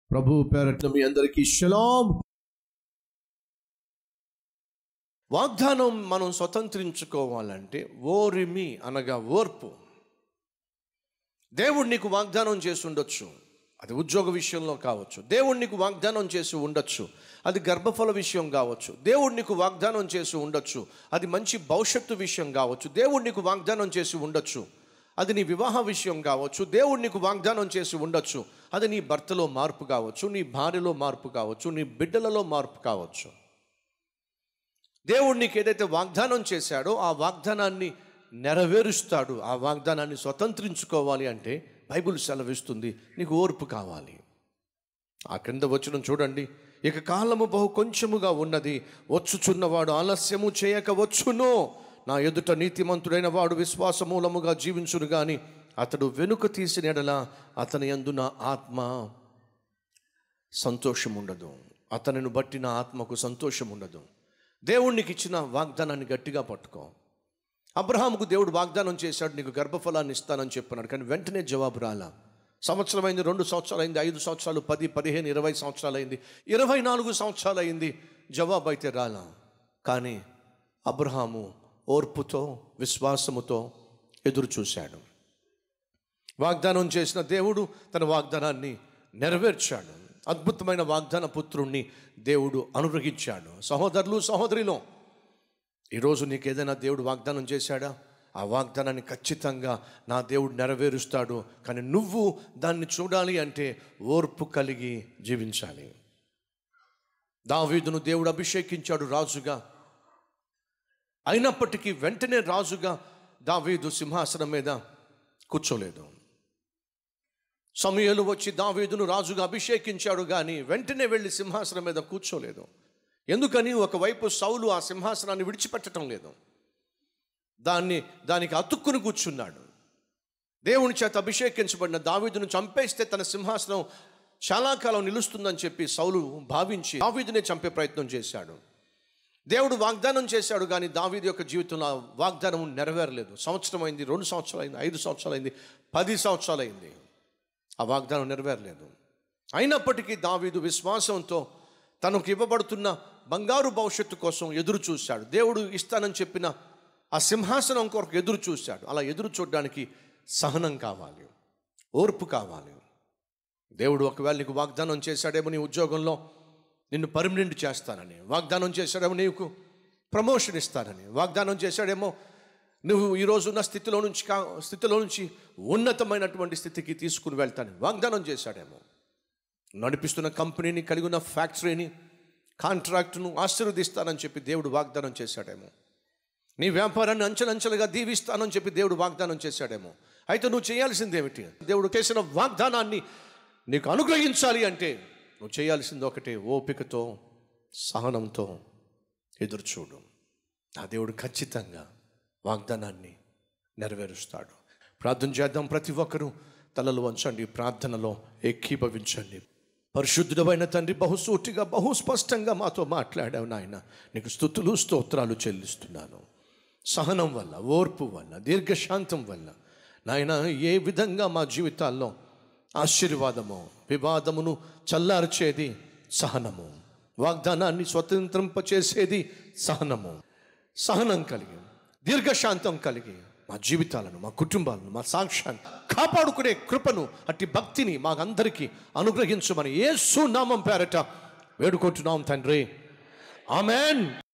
ప్రభు పేరట్ల మీ అందరికీ షలాం వాగ్దానం మనం స్వతంత్రించుకోవాలంటే ఓరిమి అనగా ఓర్పు దేవుడు నీకు వాగ్దానం చేసి ఉండొచ్చు అది ఉద్యోగ విషయంలో కావచ్చు దేవుడు నీకు వాగ్దానం చేసి ఉండొచ్చు అది గర్భఫల విషయం కావచ్చు దేవుడు నీకు వాగ్దానం చేసి ఉండొచ్చు అది మంచి భవిష్యత్తు విషయం కావచ్చు దేవుడు నీకు వాగ్దానం చేసి ఉండొచ్చు అది నీ వివాహ విషయం కావచ్చు దేవుడు నీకు వాగ్దానం చేసి ఉండొచ్చు అది నీ భర్తలో మార్పు కావచ్చు నీ భార్యలో మార్పు కావచ్చు నీ బిడ్డలలో మార్పు కావచ్చు దేవుడు నీకు ఏదైతే వాగ్దానం చేశాడో ఆ వాగ్దానాన్ని నెరవేరుస్తాడు ఆ వాగ్దానాన్ని స్వతంత్రించుకోవాలి అంటే బైబిల్ సెలవిస్తుంది నీకు ఓర్పు కావాలి ఆ క్రింద వచ్చిన చూడండి ఇక కాలము బహు కొంచెముగా ఉన్నది వచ్చుచున్నవాడు ఆలస్యము చేయక వచ్చును నా ఎదుట నీతిమంతుడైన వాడు విశ్వాస మూలముగా జీవించును గాని అతడు వెనుక తీసిన ఎడల అతని యందున ఆత్మ సంతోషం ఉండదు అతనిని బట్టిన ఆత్మకు సంతోషం ఉండదు దేవునికి ఇచ్చిన వాగ్దానాన్ని గట్టిగా పట్టుకో అబ్రహాముకు దేవుడు వాగ్దానం చేశాడు నీకు గర్భఫలాన్ని ఇస్తానని చెప్పినాడు కానీ వెంటనే జవాబు రాలా సంవత్సరం అయింది రెండు సంవత్సరాలు అయింది ఐదు సంవత్సరాలు పది పదిహేను ఇరవై సంవత్సరాలు అయింది ఇరవై నాలుగు సంవత్సరాలు అయింది జవాబు అయితే రాలా కానీ అబ్రహాము ఓర్పుతో విశ్వాసముతో ఎదురు చూశాడు వాగ్దానం చేసిన దేవుడు తన వాగ్దానాన్ని నెరవేర్చాడు అద్భుతమైన వాగ్దాన పుత్రుణ్ణి దేవుడు అనుగ్రహించాడు సహోదరులు సహోదరిలో ఈరోజు నీకు ఏదైనా దేవుడు వాగ్దానం చేశాడా ఆ వాగ్దానాన్ని ఖచ్చితంగా నా దేవుడు నెరవేరుస్తాడు కానీ నువ్వు దాన్ని చూడాలి అంటే ఓర్పు కలిగి జీవించాలి దావీదును దేవుడు అభిషేకించాడు రాజుగా అయినప్పటికీ వెంటనే రాజుగా దావీదు సింహాసనం మీద కూర్చోలేదు సమయాలు వచ్చి దావీదును రాజుగా అభిషేకించాడు కానీ వెంటనే వెళ్ళి సింహాసనం మీద కూర్చోలేదు ఎందుకని ఒకవైపు సౌలు ఆ సింహాసనాన్ని విడిచిపెట్టడం లేదు దాన్ని దానికి అతుక్కుని కూర్చున్నాడు దేవుని చేత అభిషేకించబడిన దావీదును చంపేస్తే తన సింహాసనం చాలా కాలం నిలుస్తుందని చెప్పి సౌలు భావించి దావీదునే చంపే ప్రయత్నం చేశాడు దేవుడు వాగ్దానం చేశాడు కానీ దావీదు యొక్క జీవితంలో ఆ వాగ్దానం నెరవేరలేదు సంవత్సరం అయింది రెండు సంవత్సరాలు అయింది ఐదు సంవత్సరాలు అయింది పది సంవత్సరాలు అయింది ఆ వాగ్దానం నెరవేరలేదు అయినప్పటికీ దావీదు విశ్వాసంతో తనకు ఇవ్వబడుతున్న బంగారు భవిష్యత్తు కోసం ఎదురు చూశాడు దేవుడు ఇస్తానని చెప్పిన ఆ సింహాసనం కొరకు ఎదురు చూశాడు అలా ఎదురు చూడడానికి సహనం కావాలి ఓర్పు కావాలి దేవుడు ఒకవేళ నీకు వాగ్దానం చేశాడేమో నీ ఉద్యోగంలో నిన్ను పర్మనెంట్ చేస్తానని వాగ్దానం చేశాడేమో నీకు ప్రమోషన్ ఇస్తానని వాగ్దానం చేశాడేమో నువ్వు ఈరోజు ఉన్న స్థితిలో నుంచి కా స్థితిలో నుంచి ఉన్నతమైనటువంటి స్థితికి తీసుకుని వెళ్తాను వాగ్దానం చేశాడేమో నడిపిస్తున్న కంపెనీని కలిగి ఉన్న ఫ్యాక్టరీని కాంట్రాక్టును ఆశీర్వదిస్తానని చెప్పి దేవుడు వాగ్దానం చేశాడేమో నీ వ్యాపారాన్ని అంచెలంచెలుగా దీవిస్తానని చెప్పి దేవుడు వాగ్దానం చేశాడేమో అయితే నువ్వు చేయాల్సింది ఏమిటి దేవుడు చేసిన వాగ్దానాన్ని నీకు అనుగ్రహించాలి అంటే నువ్వు చేయాల్సింది ఒకటే ఓపికతో సహనంతో ఎదురుచూడు ఆ దేవుడు ఖచ్చితంగా వాగ్దానాన్ని నెరవేరుస్తాడు ప్రార్థన చేద్దాం ప్రతి ఒక్కరూ తలలు వంచండి ప్రార్థనలో ఏకీభవించండి పరిశుద్ధుడమైన తండ్రి బహుసూటిగా బహు స్పష్టంగా మాతో మాట్లాడావు నాయన నీకు స్థుతులు స్తోత్రాలు చెల్లిస్తున్నాను సహనం వల్ల ఓర్పు వల్ల దీర్ఘశాంతం వల్ల నాయన ఏ విధంగా మా జీవితాల్లో ఆశీర్వాదము వివాదమును చల్లార్చేది సహనము వాగ్దానాన్ని స్వతంత్రింపచేసేది సహనము సహనం కలిగి దీర్ఘశాంతం కలిగి మా జీవితాలను మా కుటుంబాలను మా సాక్ష్యాన్ని కాపాడుకునే కృపను అట్టి భక్తిని మాకందరికీ అనుగ్రహించమని ఏ సునామం పేరట వేడుకుంటున్నాం తండ్రి ఆమెన్